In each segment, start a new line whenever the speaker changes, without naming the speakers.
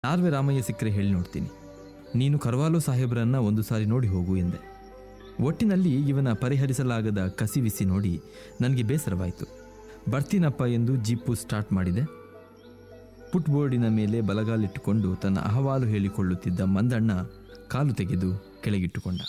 Norway Ramaiah ಸಿಕ್ಕರೆ ಹೇಳಿ ನೋಡ್ತೀನಿ ನೀನು ಕರ್ವಾಲೋ ಸಾಹೇಬ್ರನ್ನ ಒಂದು ಸಾರಿ ನೋಡಿ ಹೋಗು ಎಂದೆ ಒಟ್ಟಿನಲ್ಲಿ ಇವನ ಪರಿಹರಿಸಲಾಗದ ಕಸಿವಿಸಿ ನೋಡಿ ನನಗೆ ಬೇಸರವಾಯಿತು ಬರ್ತೀನಪ್ಪ ಎಂದು ಜೀಪು ಸ್ಟಾರ್ಟ್ ಮಾಡಿದೆ ಪುಟ್ಬೋರ್ಡಿನ ಮೇಲೆ ಬಲಗಾಲಿಟ್ಟುಕೊಂಡು ತನ್ನ ಅಹವಾಲು ಹೇಳಿಕೊಳ್ಳುತ್ತಿದ್ದ ಮಂದಣ್ಣ ಕಾಲು ತೆಗೆದು ಕೆಳಗಿಟ್ಟುಕೊಂಡ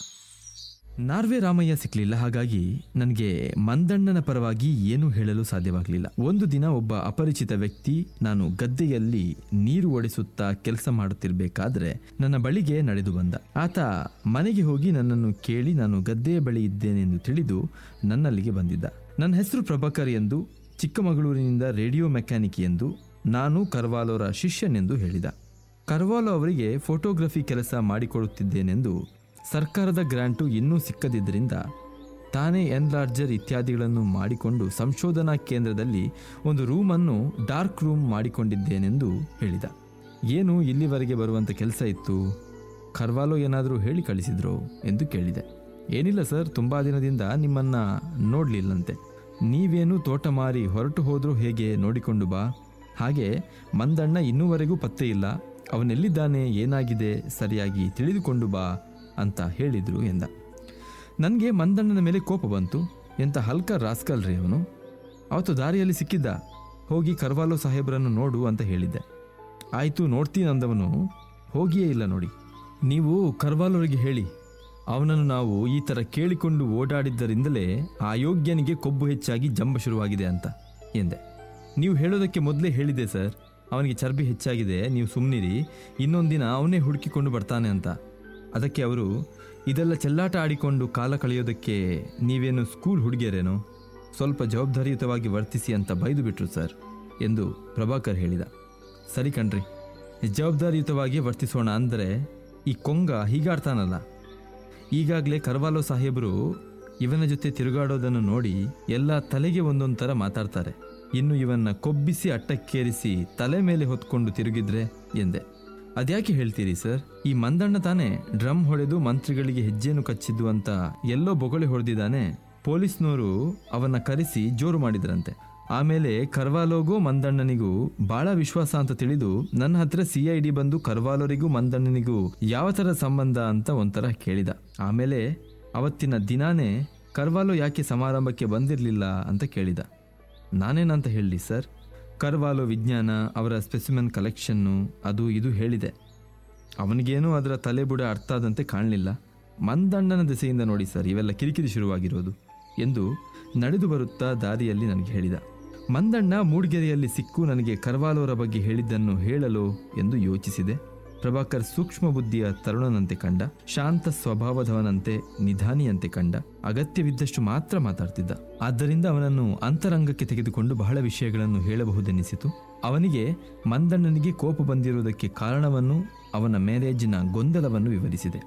ನಾರ್ವೆ ರಾಮಯ್ಯ ಸಿಕ್ಕಲಿಲ್ಲ ಹಾಗಾಗಿ ನನಗೆ ಮಂದಣ್ಣನ ಪರವಾಗಿ ಏನೂ ಹೇಳಲು ಸಾಧ್ಯವಾಗಲಿಲ್ಲ ಒಂದು ದಿನ ಒಬ್ಬ ಅಪರಿಚಿತ ವ್ಯಕ್ತಿ ನಾನು ಗದ್ದೆಯಲ್ಲಿ ನೀರು ಒಡೆಸುತ್ತಾ ಕೆಲಸ ಮಾಡುತ್ತಿರಬೇಕಾದ್ರೆ ನನ್ನ ಬಳಿಗೆ ನಡೆದು ಬಂದ ಆತ ಮನೆಗೆ ಹೋಗಿ ನನ್ನನ್ನು ಕೇಳಿ ನಾನು ಗದ್ದೆಯ ಬಳಿ ಇದ್ದೇನೆಂದು ತಿಳಿದು ನನ್ನಲ್ಲಿಗೆ ಬಂದಿದ್ದ ನನ್ನ ಹೆಸರು ಪ್ರಭಾಕರ್ ಎಂದು ಚಿಕ್ಕಮಗಳೂರಿನಿಂದ ರೇಡಿಯೋ ಮೆಕ್ಯಾನಿಕ್ ಎಂದು ನಾನು ಕರ್ವಾಲೋರ ಶಿಷ್ಯನೆಂದು ಹೇಳಿದ ಕರ್ವಾಲೋ ಅವರಿಗೆ ಫೋಟೋಗ್ರಫಿ ಕೆಲಸ ಮಾಡಿಕೊಡುತ್ತಿದ್ದೇನೆಂದು ಸರ್ಕಾರದ ಗ್ರಾಂಟು ಇನ್ನೂ ಸಿಕ್ಕದಿದ್ದರಿಂದ ತಾನೇ ಎನ್ಲಾರ್ಜರ್ ಇತ್ಯಾದಿಗಳನ್ನು ಮಾಡಿಕೊಂಡು ಸಂಶೋಧನಾ ಕೇಂದ್ರದಲ್ಲಿ ಒಂದು ರೂಮನ್ನು ಡಾರ್ಕ್ ರೂಮ್ ಮಾಡಿಕೊಂಡಿದ್ದೇನೆಂದು ಹೇಳಿದ ಏನು ಇಲ್ಲಿವರೆಗೆ ಬರುವಂಥ ಕೆಲಸ ಇತ್ತು ಕರ್ವಾಲೋ ಏನಾದರೂ ಹೇಳಿ ಕಳಿಸಿದ್ರು ಎಂದು ಕೇಳಿದೆ ಏನಿಲ್ಲ ಸರ್ ತುಂಬ ದಿನದಿಂದ ನಿಮ್ಮನ್ನ ನೋಡಲಿಲ್ಲಂತೆ ನೀವೇನು ತೋಟ ಮಾರಿ ಹೊರಟು ಹೋದ್ರೂ ಹೇಗೆ ನೋಡಿಕೊಂಡು ಬಾ ಹಾಗೆ ಮಂದಣ್ಣ ಇನ್ನೂವರೆಗೂ ಪತ್ತೆ ಇಲ್ಲ ಅವನೆಲ್ಲಿದ್ದಾನೆ ಏನಾಗಿದೆ ಸರಿಯಾಗಿ ತಿಳಿದುಕೊಂಡು ಬಾ ಅಂತ ಹೇಳಿದ್ರು ಎಂದ ನನಗೆ ಮಂದಣ್ಣನ ಮೇಲೆ ಕೋಪ ಬಂತು ಎಂಥ ಹಲ್ಕ ರಾಸ್ಕಲ್ ರೀ ಅವನು ಅವತ್ತು ದಾರಿಯಲ್ಲಿ ಸಿಕ್ಕಿದ್ದ ಹೋಗಿ ಕರ್ವಾಲೋ ಸಾಹೇಬ್ರನ್ನು ನೋಡು ಅಂತ ಹೇಳಿದ್ದೆ ಆಯಿತು ನೋಡ್ತೀನಿ ಅಂದವನು ಹೋಗಿಯೇ ಇಲ್ಲ ನೋಡಿ ನೀವು ಕರ್ವಾಲೋರಿಗೆ ಹೇಳಿ ಅವನನ್ನು ನಾವು ಈ ಥರ ಕೇಳಿಕೊಂಡು ಓಡಾಡಿದ್ದರಿಂದಲೇ ಆ ಯೋಗ್ಯನಿಗೆ ಕೊಬ್ಬು ಹೆಚ್ಚಾಗಿ ಜಂಬ ಶುರುವಾಗಿದೆ ಅಂತ ಎಂದೆ ನೀವು ಹೇಳೋದಕ್ಕೆ ಮೊದಲೇ ಹೇಳಿದೆ ಸರ್ ಅವನಿಗೆ ಚರ್ಬಿ ಹೆಚ್ಚಾಗಿದೆ ನೀವು ಸುಮ್ಮನಿರಿ ಇನ್ನೊಂದಿನ ಅವನೇ ಹುಡುಕಿಕೊಂಡು ಬರ್ತಾನೆ ಅಂತ ಅದಕ್ಕೆ ಅವರು ಇದೆಲ್ಲ ಚೆಲ್ಲಾಟ ಆಡಿಕೊಂಡು ಕಾಲ ಕಳೆಯೋದಕ್ಕೆ ನೀವೇನು ಸ್ಕೂಲ್ ಹುಡುಗಿಯರೇನೋ ಸ್ವಲ್ಪ ಜವಾಬ್ದಾರಿಯುತವಾಗಿ ವರ್ತಿಸಿ ಅಂತ ಬೈದು ಬಿಟ್ರು ಸರ್ ಎಂದು ಪ್ರಭಾಕರ್ ಹೇಳಿದ ಸರಿ ಕಣ್ರಿ ಜವಾಬ್ದಾರಿಯುತವಾಗಿ ವರ್ತಿಸೋಣ ಅಂದರೆ ಈ ಕೊಂಗ ಹೀಗಾಡ್ತಾನಲ್ಲ ಈಗಾಗಲೇ ಕರ್ವಾಲೋ ಸಾಹೇಬರು ಇವನ ಜೊತೆ ತಿರುಗಾಡೋದನ್ನು ನೋಡಿ ಎಲ್ಲ ತಲೆಗೆ ಒಂದೊಂದು ಥರ ಮಾತಾಡ್ತಾರೆ ಇನ್ನು ಇವನ್ನ ಕೊಬ್ಬಿಸಿ ಅಟ್ಟಕ್ಕೇರಿಸಿ ತಲೆ ಮೇಲೆ ಹೊತ್ಕೊಂಡು ತಿರುಗಿದ್ರೆ ಎಂದೆ ಅದ್ಯಾಕೆ ಹೇಳ್ತೀರಿ ಸರ್ ಈ ಮಂದಣ್ಣ ತಾನೇ ಡ್ರಮ್ ಹೊಡೆದು ಮಂತ್ರಿಗಳಿಗೆ ಹೆಜ್ಜೆನು ಕಚ್ಚಿದ್ದು ಅಂತ ಎಲ್ಲೋ ಬೊಗಳೆ ಹೊಡೆದಿದ್ದಾನೆ ಪೊಲೀಸ್ನವರು ಅವನ್ನ ಕರೆಸಿ ಜೋರು ಮಾಡಿದ್ರಂತೆ ಆಮೇಲೆ ಕರ್ವಾಲೋಗೂ ಮಂದಣ್ಣನಿಗೂ ಬಹಳ ವಿಶ್ವಾಸ ಅಂತ ತಿಳಿದು ನನ್ನ ಹತ್ರ ಸಿ ಐ ಡಿ ಬಂದು ಕರ್ವಾಲೋರಿಗೂ ಮಂದಣ್ಣನಿಗೂ ಯಾವ ಥರ ಸಂಬಂಧ ಅಂತ ಒಂಥರ ಕೇಳಿದ ಆಮೇಲೆ ಅವತ್ತಿನ ದಿನಾನೇ ಕರ್ವಾಲೋ ಯಾಕೆ ಸಮಾರಂಭಕ್ಕೆ ಬಂದಿರಲಿಲ್ಲ ಅಂತ ಕೇಳಿದ ನಾನೇನಂತ ಹೇಳಲಿ ಸರ್ ಕರ್ವಾಲೋ ವಿಜ್ಞಾನ ಅವರ ಸ್ಪೆಸಿಮೆನ್ ಕಲೆಕ್ಷನ್ನು ಅದು ಇದು ಹೇಳಿದೆ ಅವನಿಗೇನೂ ಅದರ ತಲೆಬುಡ ಅರ್ಥ ಆದಂತೆ ಕಾಣಲಿಲ್ಲ ಮಂದಣ್ಣನ ದೆಸೆಯಿಂದ ನೋಡಿ ಸರ್ ಇವೆಲ್ಲ ಕಿರಿಕಿರಿ ಶುರುವಾಗಿರೋದು ಎಂದು ನಡೆದು ಬರುತ್ತಾ ದಾರಿಯಲ್ಲಿ ನನಗೆ ಹೇಳಿದ ಮಂದಣ್ಣ ಮೂಡ್ಗೆರೆಯಲ್ಲಿ ಸಿಕ್ಕು ನನಗೆ ಕರ್ವಾಲೋರ ಬಗ್ಗೆ ಹೇಳಿದ್ದನ್ನು ಹೇಳಲು ಎಂದು ಯೋಚಿಸಿದೆ ಪ್ರಭಾಕರ್ ಸೂಕ್ಷ್ಮ ಬುದ್ಧಿಯ ತರುಣನಂತೆ ಕಂಡ ಶಾಂತ ಸ್ವಭಾವದವನಂತೆ ನಿಧಾನಿಯಂತೆ ಕಂಡ ಅಗತ್ಯವಿದ್ದಷ್ಟು ಮಾತ್ರ ಮಾತಾಡ್ತಿದ್ದ ಆದ್ದರಿಂದ ಅವನನ್ನು ಅಂತರಂಗಕ್ಕೆ ತೆಗೆದುಕೊಂಡು ಬಹಳ ವಿಷಯಗಳನ್ನು ಹೇಳಬಹುದೆನಿಸಿತು ಅವನಿಗೆ ಮಂದಣ್ಣನಿಗೆ ಕೋಪ ಬಂದಿರುವುದಕ್ಕೆ ಕಾರಣವನ್ನು ಅವನ ಮ್ಯಾರೇಜಿನ ಗೊಂದಲವನ್ನು ವಿವರಿಸಿದೆ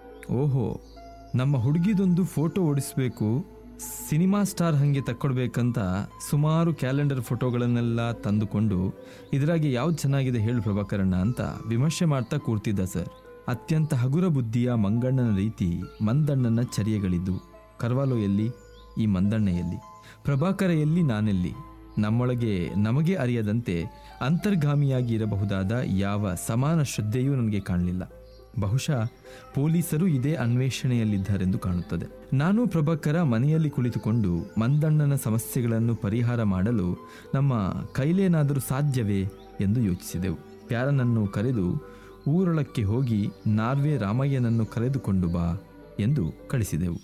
ಓಹೋ ನಮ್ಮ ಹುಡುಗಿದೊಂದು ಫೋಟೋ ಓಡಿಸ್ಬೇಕು ಸಿನಿಮಾ ಸ್ಟಾರ್ ಹಾಗೆ ತಕ್ಕೊಡ್ಬೇಕಂತ ಸುಮಾರು ಕ್ಯಾಲೆಂಡರ್ ಫೋಟೋಗಳನ್ನೆಲ್ಲ ತಂದುಕೊಂಡು ಇದರಾಗೆ ಯಾವ್ದು ಚೆನ್ನಾಗಿದೆ ಹೇಳು ಪ್ರಭಾಕರಣ್ಣ ಅಂತ ವಿಮರ್ಶೆ ಮಾಡ್ತಾ ಕೂರ್ತಿದ್ದ ಸರ್ ಅತ್ಯಂತ ಹಗುರ ಬುದ್ಧಿಯ ಮಂಗಣ್ಣನ ರೀತಿ ಮಂದಣ್ಣನ ಚರ್ಯೆಗಳಿದ್ದು ಕರ್ವಾಲೋ ಎಲ್ಲಿ ಈ ಮಂದಣ್ಣ ಎಲ್ಲಿ ಪ್ರಭಾಕರ ಎಲ್ಲಿ ನಾನೆಲ್ಲಿ ನಮ್ಮೊಳಗೆ ನಮಗೆ ಅರಿಯದಂತೆ ಅಂತರ್ಗಾಮಿಯಾಗಿ ಇರಬಹುದಾದ ಯಾವ ಸಮಾನ ಶ್ರದ್ಧೆಯೂ ನನಗೆ ಕಾಣಲಿಲ್ಲ ಬಹುಶಃ ಪೊಲೀಸರು ಇದೇ ಅನ್ವೇಷಣೆಯಲ್ಲಿದ್ದಾರೆಂದು ಕಾಣುತ್ತದೆ ನಾನು ಪ್ರಭಾಕರ ಮನೆಯಲ್ಲಿ ಕುಳಿತುಕೊಂಡು ಮಂದಣ್ಣನ ಸಮಸ್ಯೆಗಳನ್ನು ಪರಿಹಾರ ಮಾಡಲು ನಮ್ಮ ಕೈಲೇನಾದರೂ ಸಾಧ್ಯವೇ ಎಂದು ಯೋಚಿಸಿದೆವು ಪ್ಯಾರನನ್ನು ಕರೆದು ಊರೊಳಕ್ಕೆ ಹೋಗಿ ನಾರ್ವೆ ರಾಮಯ್ಯನನ್ನು ಕರೆದುಕೊಂಡು ಬಾ ಎಂದು ಕಳಿಸಿದೆವು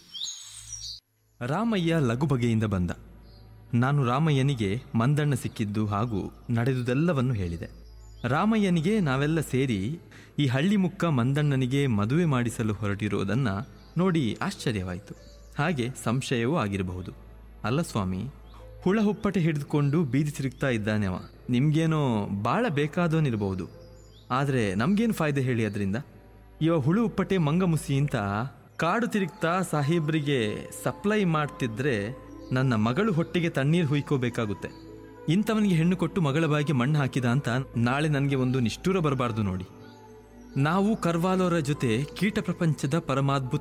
ರಾಮಯ್ಯ ಲಘು ಬಗೆಯಿಂದ ಬಂದ ನಾನು ರಾಮಯ್ಯನಿಗೆ ಮಂದಣ್ಣ ಸಿಕ್ಕಿದ್ದು ಹಾಗೂ ನಡೆದುದೆಲ್ಲವನ್ನು ಹೇಳಿದೆ ರಾಮಯ್ಯನಿಗೆ ನಾವೆಲ್ಲ ಸೇರಿ ಈ ಹಳ್ಳಿ ಮುಕ್ಕ ಮಂದಣ್ಣನಿಗೆ ಮದುವೆ ಮಾಡಿಸಲು ಹೊರಟಿರುವುದನ್ನು ನೋಡಿ ಆಶ್ಚರ್ಯವಾಯಿತು ಹಾಗೆ ಸಂಶಯವೂ ಆಗಿರಬಹುದು ಅಲ್ಲ ಸ್ವಾಮಿ ಹುಳ ಹುಪ್ಪಟೆ ಹಿಡಿದುಕೊಂಡು ಬೀದಿ ತಿರುಗ್ತಾ ಇದ್ದಾನೆ ಅವ ನಿಮ್ಗೇನೋ ಭಾಳ ಬೇಕಾದವನಿರಬಹುದು ಆದರೆ ನಮ್ಗೇನು ಫಾಯ್ದೆ ಹೇಳಿ ಅದರಿಂದ ಇವ ಹುಳು ಉಪ್ಪಟೆ ಮಂಗಮುಸಿ ಅಂತ ಕಾಡು ತಿರುಗ್ತಾ ಸಾಹೇಬ್ರಿಗೆ ಸಪ್ಲೈ ಮಾಡ್ತಿದ್ರೆ ನನ್ನ ಮಗಳು ಹೊಟ್ಟೆಗೆ ತಣ್ಣೀರು ಹುಯ್ಕೋಬೇಕಾಗುತ್ತೆ ಇಂಥವನಿಗೆ ಹೆಣ್ಣು ಕೊಟ್ಟು ಮಗಳ ಬಾಯಿಗೆ ಮಣ್ಣು ಹಾಕಿದ ಅಂತ ನಾಳೆ ನನಗೆ ಒಂದು ನಿಷ್ಠೂರ ಬರಬಾರ್ದು ನೋಡಿ ನಾವು ಕರ್ವಾಲೋರ ಜೊತೆ ಕೀಟ ಪ್ರಪಂಚದ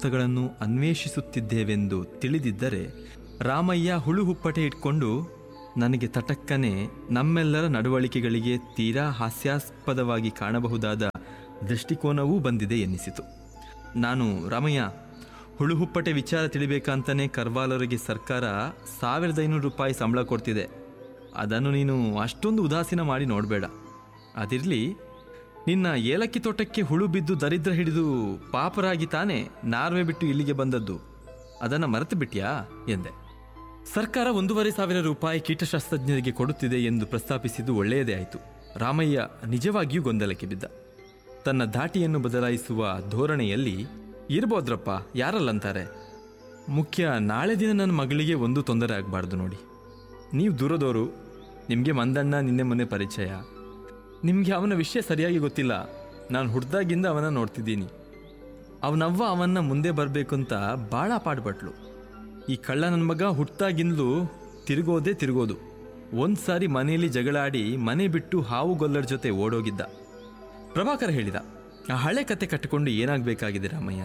ಪರಮಾದ್ಭುತಗಳನ್ನು ಅನ್ವೇಷಿಸುತ್ತಿದ್ದೇವೆಂದು ತಿಳಿದಿದ್ದರೆ ರಾಮಯ್ಯ ಹುಳು ಹುಪ್ಪಟೆ ಇಟ್ಕೊಂಡು ನನಗೆ ತಟಕ್ಕನೆ ನಮ್ಮೆಲ್ಲರ ನಡವಳಿಕೆಗಳಿಗೆ ತೀರಾ ಹಾಸ್ಯಾಸ್ಪದವಾಗಿ ಕಾಣಬಹುದಾದ ದೃಷ್ಟಿಕೋನವೂ ಬಂದಿದೆ ಎನ್ನಿಸಿತು ನಾನು ರಾಮಯ್ಯ ಹುಳುಹುಪ್ಪಟೆ ವಿಚಾರ ತಿಳಿಬೇಕಂತಲೇ ಕರ್ವಾಲರಿಗೆ ಸರ್ಕಾರ ಸಾವಿರದ ಐನೂರು ರೂಪಾಯಿ ಸಂಬಳ ಕೊಡ್ತಿದೆ ಅದನ್ನು ನೀನು ಅಷ್ಟೊಂದು ಉದಾಸೀನ ಮಾಡಿ ನೋಡಬೇಡ ಅದಿರಲಿ ನಿನ್ನ ಏಲಕ್ಕಿ ತೋಟಕ್ಕೆ ಹುಳು ಬಿದ್ದು ದರಿದ್ರ ಹಿಡಿದು ಪಾಪರಾಗಿ ತಾನೇ ನಾರ್ವೆ ಬಿಟ್ಟು ಇಲ್ಲಿಗೆ ಬಂದದ್ದು ಅದನ್ನು ಮರೆತು ಬಿಟ್ಯಾ ಎಂದೆ ಸರ್ಕಾರ ಒಂದೂವರೆ ಸಾವಿರ ರೂಪಾಯಿ ಕೀಟಶಾಸ್ತ್ರಜ್ಞರಿಗೆ ಕೊಡುತ್ತಿದೆ ಎಂದು ಪ್ರಸ್ತಾಪಿಸಿದ್ದು ಒಳ್ಳೆಯದೇ ಆಯಿತು ರಾಮಯ್ಯ ನಿಜವಾಗಿಯೂ ಗೊಂದಲಕ್ಕೆ ಬಿದ್ದ ತನ್ನ ಧಾಟಿಯನ್ನು ಬದಲಾಯಿಸುವ ಧೋರಣೆಯಲ್ಲಿ ಇರ್ಬೋದ್ರಪ್ಪ ಯಾರಲ್ಲಂತಾರೆ ಮುಖ್ಯ ನಾಳೆ ದಿನ ನನ್ನ ಮಗಳಿಗೆ ಒಂದು ತೊಂದರೆ ಆಗಬಾರ್ದು ನೋಡಿ ನೀವು ದೂರದವರು ನಿಮಗೆ ಮಂದಣ್ಣ ನಿನ್ನೆ ಮೊನ್ನೆ ಪರಿಚಯ ನಿಮಗೆ ಅವನ ವಿಷಯ ಸರಿಯಾಗಿ ಗೊತ್ತಿಲ್ಲ ನಾನು ಹುಡ್ದಾಗಿಂದ ಅವನ ನೋಡ್ತಿದ್ದೀನಿ ಅವನವ್ವ ಅವನ್ನ ಮುಂದೆ ಬರಬೇಕು ಅಂತ ಭಾಳ ಪಾಡ್ಪಟ್ಲು ಈ ಕಳ್ಳ ನನ್ನ ಮಗ ಹುಟ್ಟಾಗಿಂದಲೂ ತಿರುಗೋದೇ ತಿರುಗೋದು ಒಂದು ಸಾರಿ ಮನೆಯಲ್ಲಿ ಜಗಳಾಡಿ ಮನೆ ಬಿಟ್ಟು ಹಾವು ಗೊಲ್ಲರ ಜೊತೆ ಓಡೋಗಿದ್ದ ಪ್ರಭಾಕರ್ ಹೇಳಿದ ಆ ಹಳೆ ಕತೆ ಕಟ್ಟಿಕೊಂಡು ಏನಾಗಬೇಕಾಗಿದೆ ರಾಮಯ್ಯ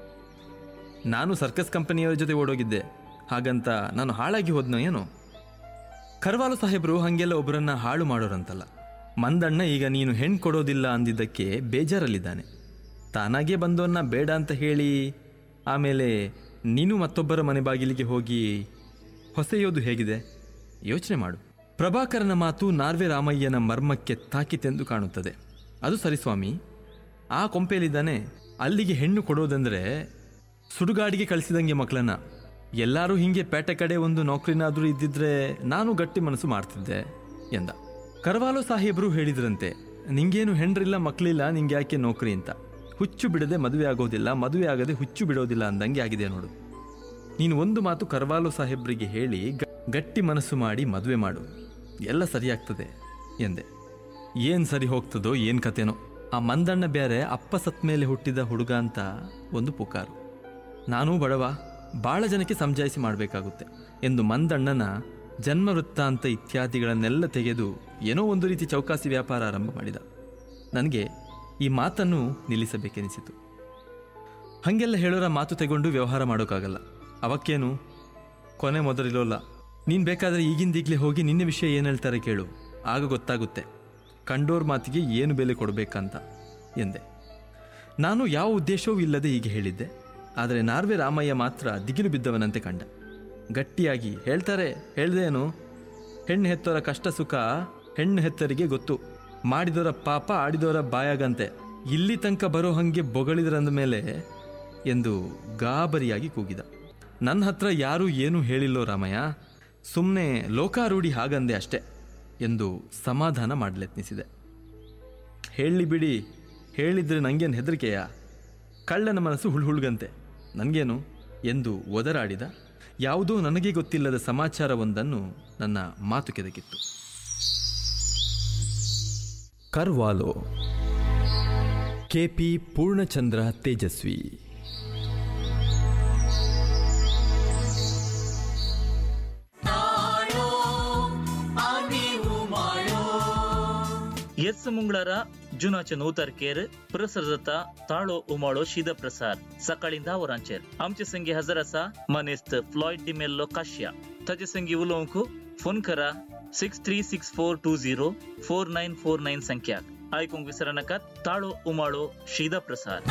ನಾನು ಸರ್ಕಸ್ ಕಂಪನಿಯವರ ಜೊತೆ ಓಡೋಗಿದ್ದೆ ಹಾಗಂತ ನಾನು ಹಾಳಾಗಿ ಹೋದ್ನೋ ಏನೋ ಕರ್ವಾಲು ಸಾಹೇಬರು ಹಾಗೆಲ್ಲ ಒಬ್ಬರನ್ನ ಹಾಳು ಮಾಡೋರಂತಲ್ಲ ಮಂದಣ್ಣ ಈಗ ನೀನು ಹೆಣ್ಣು ಕೊಡೋದಿಲ್ಲ ಅಂದಿದ್ದಕ್ಕೆ ಬೇಜಾರಲ್ಲಿದ್ದಾನೆ ತಾನಾಗೇ ಬಂದವನ್ನ ಬೇಡ ಅಂತ ಹೇಳಿ ಆಮೇಲೆ ನೀನು ಮತ್ತೊಬ್ಬರ ಮನೆ ಬಾಗಿಲಿಗೆ ಹೋಗಿ ಹೊಸೆಯೋದು ಹೇಗಿದೆ ಯೋಚನೆ ಮಾಡು ಪ್ರಭಾಕರನ ಮಾತು ನಾರ್ವೆ ರಾಮಯ್ಯನ ಮರ್ಮಕ್ಕೆ ತಾಕಿತೆಂದು ಕಾಣುತ್ತದೆ ಅದು ಸರಿ ಸ್ವಾಮಿ ಆ ಕೊಂಪೆಯಲ್ಲಿದ್ದಾನೆ ಅಲ್ಲಿಗೆ ಹೆಣ್ಣು ಕೊಡೋದಂದ್ರೆ ಸುಡುಗಾಡಿಗೆ ಕಳಿಸಿದಂಗೆ ಮಕ್ಕಳನ್ನ ಎಲ್ಲರೂ ಹಿಂಗೆ ಪೇಟೆ ಕಡೆ ಒಂದು ನೌಕರಿನಾದರೂ ಇದ್ದಿದ್ರೆ ನಾನು ಗಟ್ಟಿ ಮನಸ್ಸು ಮಾಡ್ತಿದ್ದೆ ಎಂದ ಕರವಾಲು ಸಾಹೇಬರು ಹೇಳಿದ್ರಂತೆ ನಿಂಗೇನು ಹೆಂಡ್ರಿಲ್ಲ ಮಕ್ಕಳಿಲ್ಲ ನಿಂಗೆ ಯಾಕೆ ನೌಕರಿ ಅಂತ ಹುಚ್ಚು ಬಿಡದೆ ಮದುವೆ ಆಗೋದಿಲ್ಲ ಮದುವೆ ಆಗದೆ ಹುಚ್ಚು ಬಿಡೋದಿಲ್ಲ ಅಂದಂಗೆ ಆಗಿದೆ ನೋಡು ನೀನು ಒಂದು ಮಾತು ಕರ್ವಾಲು ಸಾಹೇಬ್ರಿಗೆ ಹೇಳಿ ಗ- ಗಟ್ಟಿ ಮನಸ್ಸು ಮಾಡಿ ಮದುವೆ ಮಾಡು ಎಲ್ಲ ಸರಿಯಾಗ್ತದೆ ಎಂದೆ ಏನು ಸರಿ ಹೋಗ್ತದೋ ಏನು ಕತೆನೋ ಆ ಮಂದಣ್ಣ ಬ್ಯಾರೆ ಅಪ್ಪ ಸತ್ ಮೇಲೆ ಹುಟ್ಟಿದ ಹುಡುಗ ಅಂತ ಒಂದು ಪುಕಾರು ನಾನೂ ಬಡವ ಭಾಳ ಜನಕ್ಕೆ ಸಮಜಾಯಿಸಿ ಮಾಡಬೇಕಾಗುತ್ತೆ ಎಂದು ಮಂದಣ್ಣನ ಜನ್ಮ ವೃತ್ತಾಂತ ಇತ್ಯಾದಿಗಳನ್ನೆಲ್ಲ ತೆಗೆದು ಏನೋ ಒಂದು ರೀತಿ ಚೌಕಾಸಿ ವ್ಯಾಪಾರ ಆರಂಭ ಮಾಡಿದ ನನಗೆ ಈ ಮಾತನ್ನು ನಿಲ್ಲಿಸಬೇಕೆನಿಸಿತು ಹಾಗೆಲ್ಲ ಹೇಳೋರ ಮಾತು ತೆಗೊಂಡು ವ್ಯವಹಾರ ಮಾಡೋಕ್ಕಾಗಲ್ಲ ಅವಕ್ಕೇನು ಕೊನೆ ಮೊದಲಿರೋಲ್ಲ ನೀನು ಬೇಕಾದರೆ ಈಗಿಂದೀಗಲೇ ಹೋಗಿ ನಿನ್ನೆ ವಿಷಯ ಏನು ಹೇಳ್ತಾರೆ ಕೇಳು ಆಗ ಗೊತ್ತಾಗುತ್ತೆ ಕಂಡೋರ್ ಮಾತಿಗೆ ಏನು ಬೆಲೆ ಕೊಡಬೇಕಂತ ಎಂದೆ ನಾನು ಯಾವ ಉದ್ದೇಶವೂ ಇಲ್ಲದೆ ಹೀಗೆ ಹೇಳಿದ್ದೆ ಆದರೆ ನಾರ್ವೆ ರಾಮಯ್ಯ ಮಾತ್ರ ದಿಗಿಲು ಬಿದ್ದವನಂತೆ ಕಂಡ ಗಟ್ಟಿಯಾಗಿ ಹೇಳ್ತಾರೆ ಹೇಳ್ದೇನು ಹೆಣ್ಣು ಹೆತ್ತೋರ ಕಷ್ಟ ಸುಖ ಹೆಣ್ಣು ಹೆತ್ತರಿಗೆ ಗೊತ್ತು ಮಾಡಿದವರ ಪಾಪ ಆಡಿದವರ ಬಾಯಾಗಂತೆ ಇಲ್ಲಿ ತನಕ ಬರೋ ಹಂಗೆ ಬೊಗಳಿದ್ರಂದ ಮೇಲೆ ಎಂದು ಗಾಬರಿಯಾಗಿ ಕೂಗಿದ ನನ್ನ ಹತ್ರ ಯಾರೂ ಏನೂ ಹೇಳಿಲ್ಲೋ ರಾಮಯ್ಯ ಸುಮ್ಮನೆ ಲೋಕಾರೂಢಿ ಹಾಗಂದೆ ಅಷ್ಟೆ ಎಂದು ಸಮಾಧಾನ ಮಾಡಲೆತ್ನಿಸಿದೆ ಹೇಳಿ ಬಿಡಿ ಹೇಳಿದ್ರೆ ನಂಗೇನು ಹೆದರಿಕೆಯ ಕಳ್ಳನ ಮನಸ್ಸು ಹುಳ್ಹುಳ್ಗಂತೆ ನನಗೇನು ಎಂದು ಒದರಾಡಿದ ಯಾವುದೋ ನನಗೆ ಗೊತ್ತಿಲ್ಲದ ಸಮಾಚಾರವೊಂದನ್ನು ನನ್ನ ಮಾತು ಕೆದಕಿತ್ತು ಕರ್ವಾಲೋ ಕೆಪಿ ಪೂರ್ಣಚಂದ್ರ ತೇಜಸ್ವಿ
येस मंगळारा जुनाचे नऊ तारखेर प्रसार जाता ताळो उमाळो शीद प्रसार सकाळी धा वरांचेर आमचे संगी हजर आसा मनेस्त फ्लॉयड डिमेल्लो काश्या ताचे संगी उलोवंक फोन करा six three six four two zero four nine four nine संख्याक आयकूंक विसरनाकात ताळो उमाळो शीद प्रसार